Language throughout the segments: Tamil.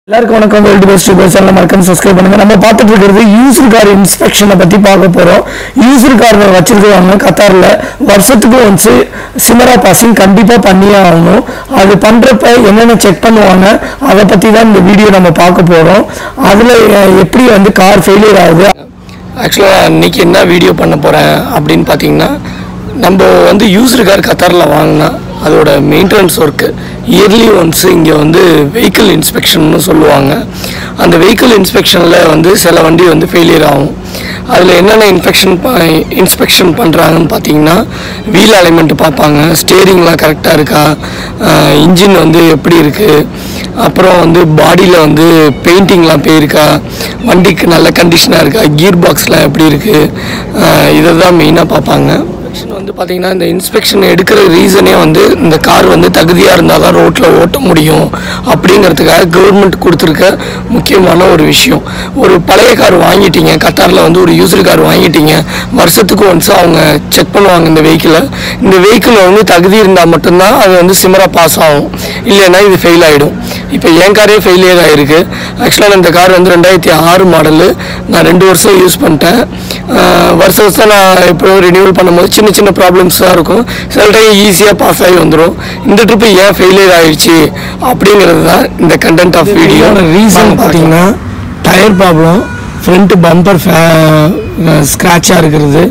எல்லாருக்கும் வணக்கம் வேர்ல்டு பெஸ்ட் யூடியூப் சேனல் மறக்காம சப்ஸ்கிரைப் பண்ணுங்க நம்ம பார்த்துட்டு இருக்கிறது யூசர் கார் இன்ஸ்பெக்ஷனை பத்தி பார்க்க போறோம் யூசர் கார் வச்சிருக்காங்க கத்தார்ல வருஷத்துக்கு ஒன்ஸ் சிமரா பாசிங் கண்டிப்பா பண்ணியே ஆகணும் அது பண்றப்ப என்னென்ன செக் பண்ணுவாங்க அதை பத்தி தான் இந்த வீடியோ நம்ம பார்க்க போறோம் அதுல அஹ், எப்படி வந்து கார் ஃபெயிலியர் ஆகுது ஆக்சுவலாக இன்னைக்கு என்ன வீடியோ பண்ண போகிறேன் அப்படின்னு பார்த்தீங்கன்னா நம்ம வந்து யூசர் கார் கத்தாரில் வாங்கினா அதோட மெயின்டெனன்ஸ் ஒர்க்கு இயர்லி ஒன்ஸ் இங்கே வந்து வெஹிக்கிள் இன்ஸ்பெக்ஷன்னு சொல்லுவாங்க அந்த வெஹிக்கிள் இன்ஸ்பெக்ஷனில் வந்து சில வண்டி வந்து ஃபெயிலியர் ஆகும் அதில் என்னென்ன இன்ஃபெக்ஷன் இன்ஸ்பெக்ஷன் பண்ணுறாங்கன்னு பார்த்தீங்கன்னா வீல் அலைன்மெண்ட் பார்ப்பாங்க ஸ்டேரிங்லாம் கரெக்டாக இருக்கா இன்ஜின் வந்து எப்படி இருக்குது அப்புறம் வந்து பாடியில் வந்து பெயிண்டிங்லாம் போயிருக்கா வண்டிக்கு நல்ல கண்டிஷனாக இருக்கா கியர் பாக்ஸ்லாம் எப்படி இருக்குது இதை தான் மெயினாக பார்ப்பாங்க இன்ஸ்பெக்ஷன் வந்து பார்த்தீங்கன்னா இந்த இன்ஸ்பெக்ஷன் எடுக்கிற ரீசனே வந்து இந்த கார் வந்து தகுதியாக இருந்தால் தான் ரோட்டில் ஓட்ட முடியும் அப்படிங்கிறதுக்காக கவர்மெண்ட் கொடுத்துருக்க முக்கியமான ஒரு விஷயம் ஒரு பழைய கார் வாங்கிட்டீங்க கத்தாரில் வந்து ஒரு யூசர் கார் வாங்கிட்டீங்க வருஷத்துக்கு ஒன்ஸ் அவங்க செக் பண்ணுவாங்க இந்த வெஹிக்கிளை இந்த வெஹிக்கிள் வந்து தகுதி இருந்தால் மட்டும்தான் அது வந்து சிமரா பாஸ் ஆகும் இல்லைன்னா இது ஃபெயில் ஆகிடும் இப்போ என் காரே ஃபெயிலியர் ஆகிருக்கு ஆக்சுவலாக இந்த கார் வந்து ரெண்டாயிரத்தி ஆறு மாடலு நான் ரெண்டு வருஷம் யூஸ் பண்ணிட்டேன் ஆஹ் வருஷம் வருஷம் நான் இப்போ ரினியூவல் பண்ணும்போது சின்ன சின்ன ப்ராப்ளம்ஸ் தான் இருக்கும் சில டைம் ஈஸியாக பாஸ் ஆகி வந்துடும் இந்த ட்ரிப்பு ஏன் ஃபெயிலியர் ஆயிடுச்சு அப்படிங்கிறது தான் இந்த கண்டென்ட் ஆஃப் வீடியோ ரீசன் பார்த்தீங்கன்னா டயர் ப்ராப்ளம் ஃப்ரண்ட் பம்பர் ஸ்க்ராட்சாக இருக்கிறது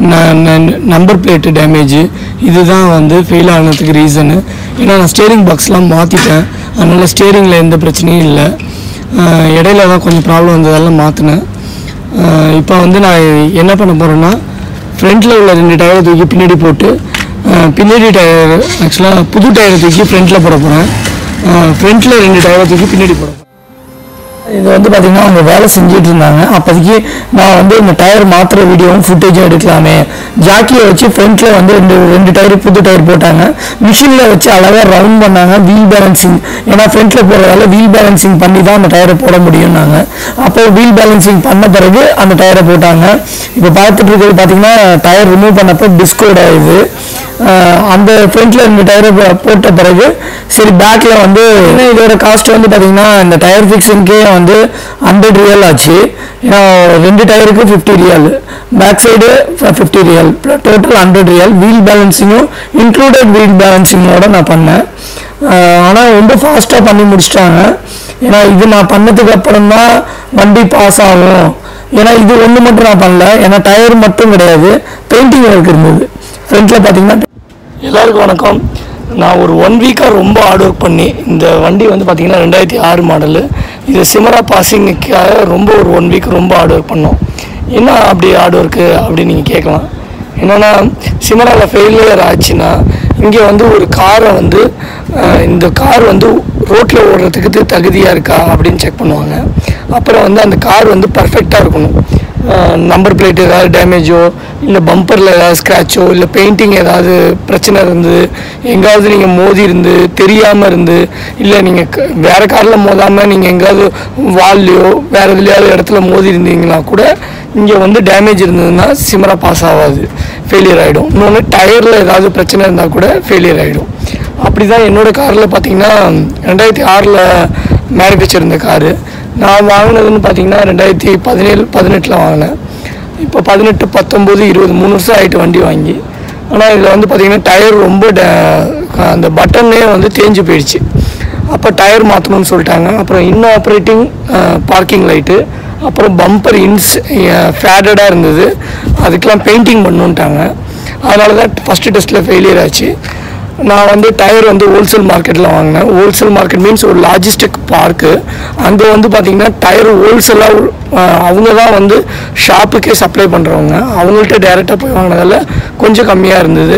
நம்பர் பிளேட்டு டேமேஜ் இதுதான் வந்து ஃபெயில் ஆனதுக்கு ரீசனு ஏன்னா நான் ஸ்டேரிங் பாக்ஸ்லாம் மாற்றிட்டேன் அதனால் ஸ்டேரிங்கில் எந்த பிரச்சனையும் இல்லை அஹ் இடையில தான் கொஞ்சம் ப்ராப்ளம் வந்ததெல்லாம் மாற்றினேன் இப்போ வந்து நான் என்ன பண்ண போகிறேன்னா ஃப்ரண்ட்டில் உள்ள ரெண்டு டயரை தூக்கி பின்னாடி போட்டு அஹ் பின்னாடி டயர் ஆக்சுவலாக புது டயரை தூக்கி ஃப்ரண்ட்டில் போட போகிறேன் ஃப்ரண்ட்டில் ரெண்டு டயரை தூக்கி பின்னாடி போட போகிறேன் இது வந்து பார்த்தீங்கன்னா அவங்க வேலை செஞ்சுட்டு இருந்தாங்க அப்போதைக்கு நான் வந்து இந்த டயர் மாற்றுற வீடியோவும் ஃபுட்டேஜும் எடுக்கலாமே ஜாக்கியை வச்சு ஃப்ரண்ட்டில் வந்து ரெண்டு ரெண்டு டயர் புது டயர் போட்டாங்க மிஷினில் வச்சு அழகாக ரவுண்ட் பண்ணாங்க வீல் பேலன்சிங் ஏன்னா ஃப்ரண்ட்டில் போகிறதால வீல் பேலன்சிங் பண்ணி தான் அந்த டயரை போட முடியும்னாங்க அப்போ வீல் பேலன்சிங் பண்ண பிறகு அந்த டயரை போட்டாங்க இப்போ பார்த்துட்டு இருக்கிறது பார்த்தீங்கன்னா டயர் ரிமூவ் பண்ணப்போ டிஸ்கோட் ஆகுது ஆஹ் அந்த ஃப்ரண்ட்ல ரெண்டு டயரை போட்ட பிறகு சரி பேக்ல வந்து ஏன்னா இதோட காஸ்ட் வந்து பாத்தீங்கன்னா இந்த டயர் ஃபிக்ஸிங்க்கே வந்து ஹண்ட்ரட் ரியல் ஆச்சு ஏன்னா ரெண்டு டயருக்கு ஃபிஃப்டி ரியல் பேக் சைடு ஃபிஃப்டி ரியல் டோட்டல் ஹண்ட்ரட் ரியல் வீல் பேலன்சிங்கும் இன்க்ளூடட் வீல் பேலன்சிங்கோட நான் பண்ணேன் ஆனால் ரொம்ப ஃபாஸ்ட்டாக பண்ணி முடிச்சிட்டாங்க ஏன்னா இது நான் பண்ணதுக்கு அப்புறம் தான் வண்டி பாஸ் ஆகும் ஏன்னா இது ஒன்று மட்டும் நான் பண்ணல ஏன்னா டயர் மட்டும் கிடையாது பெயிண்டிங் ஒர்க் இருந்தது ஃப்ரண்ட்டில் பார்த்தீங்கன்னா எல்லாருக்கும் வணக்கம் நான் ஒரு ஒன் வீக்காக ரொம்ப ஹார்ட் ஒர்க் பண்ணி இந்த வண்டி வந்து பார்த்தீங்கன்னா ரெண்டாயிரத்தி ஆறு மாடலு இது சிமரா பாசிங்க்காக ரொம்ப ஒரு ஒன் வீக் ரொம்ப ஹார்ட் ஒர்க் பண்ணோம் என்ன அப்படி ஹார்ட் ஒர்க்கு அப்படின்னு நீங்கள் கேட்கலாம் என்னென்னா சிமராவில் ஃபெயிலியர் ஆச்சுன்னா இங்கே வந்து ஒரு காரை வந்து அஹ், இந்த கார் வந்து ரோட்டில் ஓடுறதுக்கு இது தகுதியாக இருக்கா அப்படின்னு செக் பண்ணுவாங்க அப்புறம் வந்து அந்த கார் வந்து பர்ஃபெக்டாக இருக்கணும் நம்பர் பிளேட் ஏதாவது டேமேஜோ இல்லை பம்பரில் ஏதாவது ஸ்க்ராச்சோ இல்லை பெயிண்டிங் ஏதாவது பிரச்சனை இருந்து எங்காவது நீங்கள் மோதி இருந்து தெரியாமல் இருந்து இல்லை நீங்கள் வேறு காரில் மோதாமல் நீங்கள் எங்கேயாவது வால்லையோ வேறு எதுலையாவது இடத்துல மோதி இருந்தீங்கன்னா கூட இங்கே வந்து டேமேஜ் இருந்ததுன்னா சிமரா பாஸ் ஆகாது ஃபெயிலியர் ஆகிடும் இன்னொன்று டயரில் ஏதாவது பிரச்சனை இருந்தால் கூட ஃபெயிலியர் ஆகிடும் அப்படி தான் என்னோடய காரில் பார்த்தீங்கன்னா ரெண்டாயிரத்தி ஆறில் மேனுஃபேக்சர் இருந்த காரு நான் வாங்கினதுன்னு பார்த்தீங்கன்னா ரெண்டாயிரத்தி பதினேழு பதினெட்டில் வாங்கினேன் இப்போ பதினெட்டு பத்தொம்போது இருபது மூணு வருஷம் ஆகிட்டு வண்டி வாங்கி ஆனால் இதில் வந்து பார்த்தீங்கன்னா டயர் ரொம்ப டே- அந்த பட்டனே வந்து தேஞ்சு போயிடுச்சு அப்போ டயர் மாற்றணும்னு சொல்லிட்டாங்க அப்புறம் இன் ஆப்ரேட்டிங் பார்க்கிங் லைட்டு அப்புறம் பம்பர் இன்ஸ் ஃபேடடாக இருந்தது அதுக்கெலாம் பெயிண்டிங் பண்ணுன்ட்டாங்க அதனால தான் ஃபஸ்ட்டு டெஸ்ட்டில் ஃபெயிலியர் ஆச்சு நான் வந்து டயர் வந்து ஹோல்சேல் மார்க்கெட்டில் வாங்கினேன் ஹோல்சேல் மார்க்கெட் மீன்ஸ் ஒரு லாஜிஸ்டிக் பார்க்கு அங்கே வந்து பார்த்திங்கன்னா டயர் ஹோல்சேலாக அவங்க தான் வந்து ஷாப்புக்கே சப்ளை பண்ணுறவங்க அவங்கள்ட்ட டேரெக்டாக போய் வாங்கினதால கொஞ்சம் கம்மியாக இருந்தது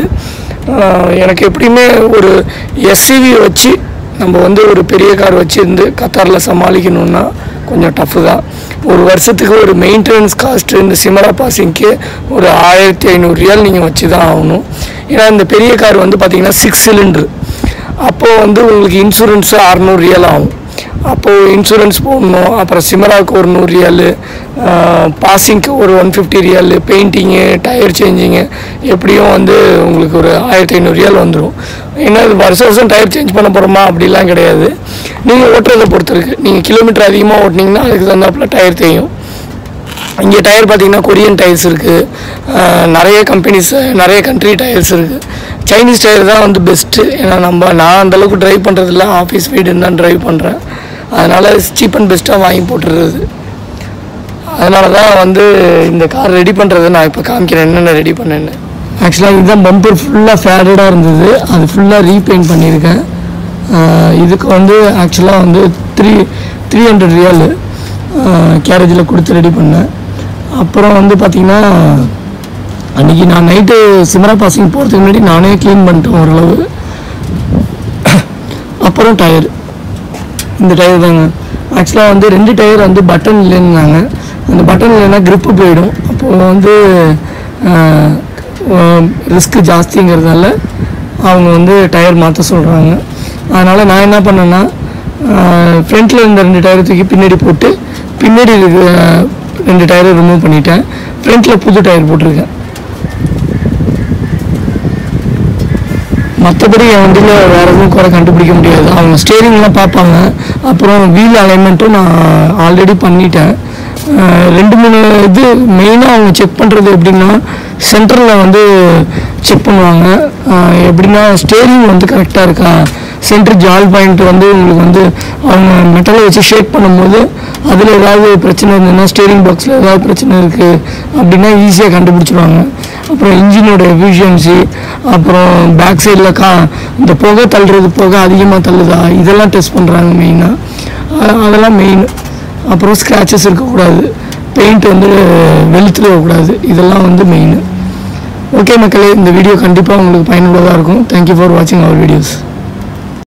ஆஹ் எனக்கு எப்படியுமே ஒரு எஸ்சிவி வச்சு நம்ம வந்து ஒரு பெரிய கார் வச்சுருந்து கத்தாரில் சமாளிக்கணும்னா கொஞ்சம் டஃப்பு தான் ஒரு வருஷத்துக்கு ஒரு மெயின்டெனன்ஸ் காஸ்ட்டு இந்த சிமரா பாசிங்க்கு ஒரு ஆயிரத்தி ஐநூறு ரியல் நீங்கள் வச்சு தான் ஆகணும் ஏன்னா இந்த பெரிய கார் வந்து பார்த்தீங்கன்னா சிக்ஸ் சிலிண்டர் அப்போது வந்து உங்களுக்கு இன்சூரன்ஸு அறநூறு ரியல் ஆகும் அப்போது இன்சூரன்ஸ் போடணும் அப்புறம் சிமராவுக்கு ஒரு நூறு ரியாலு பாசிங்க்கு ஒரு ஒன் ஃபிஃப்டி ரியாலு பெயிண்டிங்கு டயர் சேஞ்சிங்கு எப்படியும் வந்து உங்களுக்கு ஒரு ஆயிரத்தி ஐநூறு ரியால் வந்துடும் ஏன்னா இது வருஷம் வருஷம் டயர் சேஞ்ச் பண்ண போகிறோமா அப்படிலாம் கிடையாது நீங்கள் ஓட்டுறதை பொறுத்து இருக்குது நீங்கள் கிலோமீட்டர் அதிகமாக ஓட்டினீங்கன்னா அதுக்கு தகுந்தாப்புல டயர் தேயும் இங்கே டயர் பார்த்தீங்கன்னா கொரியன் டயர்ஸ் இருக்குது நிறைய கம்பெனிஸ் நிறைய கண்ட்ரி டயர்ஸ் இருக்குது சைனீஸ் டயர் தான் வந்து பெஸ்ட்டு ஏன்னா நம்ம நான் அந்தளவுக்கு ட்ரைவ் பண்ணுறதில்ல ஆஃபீஸ் வீடுன்னு தான் ட்ரைவ் பண்ணுறேன் அதனால் சீப் அண்ட் பெஸ்ட்டாக வாங்கி போட்டுடுறது அதனால தான் வந்து இந்த கார் ரெடி பண்ணுறதை நான் இப்போ காமிக்கிறேன் என்னென்ன ரெடி பண்ணேன்னு ஆக்சுவலாக இதுதான் பம்பர் ஃபுல்லாக ஃபேடடாக இருந்தது அது ஃபுல்லாக ரீபெயிண்ட் பண்ணியிருக்கேன் ஆஹ் இதுக்கு வந்து ஆக்சுவலாக வந்து த்ரீ த்ரீ ஹண்ட்ரட் ரியால் கேரேஜில் கொடுத்து ரெடி பண்ணேன் அப்புறம் வந்து பார்த்திங்கன்னா அன்றைக்கி நான் நைட்டு சிமரா பாசிங் போகிறதுக்கு முன்னாடி நானே க்ளீன் பண்ணிட்டேன் ஓரளவு அப்புறம் டயர் இந்த டயர் தாங்க ஆக்சுவலாக வந்து ரெண்டு டயர் வந்து பட்டன் இல்லைன்னாங்க அந்த பட்டன் இல்லைன்னா grip போயிடும் அப்போது வந்து ரிஸ்க் ஜாஸ்திங்கிறதால அவங்க வந்து டயர் மாற்ற சொல்கிறாங்க அதனால் நான் என்ன பண்ணேன்னா ஃப்ரண்ட்டில் இருந்த ரெண்டு டயர் தூக்கி பின்னாடி போட்டு பின்னாடி இருக்க ரெண்டு டயரை ரிமூவ் பண்ணிட்டேன் ஃப்ரண்ட்டில் புது டயர் போட்டிருக்கேன் மற்றபடி என் வண்டியில் வேறு எதுவும் குறை கண்டுபிடிக்க முடியாது அவங்க ஸ்டேரிங்லாம் பார்ப்பாங்க அப்புறம் வீல் அலைன்மெண்ட்டும் நான் ஆல்ரெடி பண்ணிட்டேன் அஹ் ரெண்டு மூணு இது மெயினாக அவங்க செக் பண்ணுறது எப்படின்னா சென்டரில் வந்து செக் பண்ணுவாங்க அஹ் எப்படின்னா ஸ்டேரிங் வந்து கரெக்டாக இருக்கா சென்டர் ஜால் பாயிண்ட் வந்து உங்களுக்கு வந்து அவங்க மெட்டலை வச்சு ஷேக் பண்ணும்போது அதில் ஏதாவது பிரச்சனை இருந்ததுன்னா ஸ்டேரிங் பாக்ஸில் ஏதாவது பிரச்சனை இருக்குது அப்படின்னா ஈஸியாக கண்டுபிடிச்சிருவாங்க அப்புறம் இன்ஜினோட எஃபிஷியன்சி அப்புறம் பேக் சைடில் கா இந்த புகை தள்ளுறது புகை அதிகமாக தள்ளுதா இதெல்லாம் டெஸ்ட் பண்ணுறாங்க மெயினாக அதெல்லாம் மெயின் அப்புறம் ஸ்க்ராச்சஸ் இருக்கக்கூடாது பெயிண்ட் வந்து வெளுத்துடக்கூடாது இதெல்லாம் வந்து மெயின் ஓகே மக்களே இந்த வீடியோ கண்டிப்பாக உங்களுக்கு பயனுள்ளதாக இருக்கும் தேங்க்யூ ஃபார் வாட்சிங் அவர் வீடியோஸ்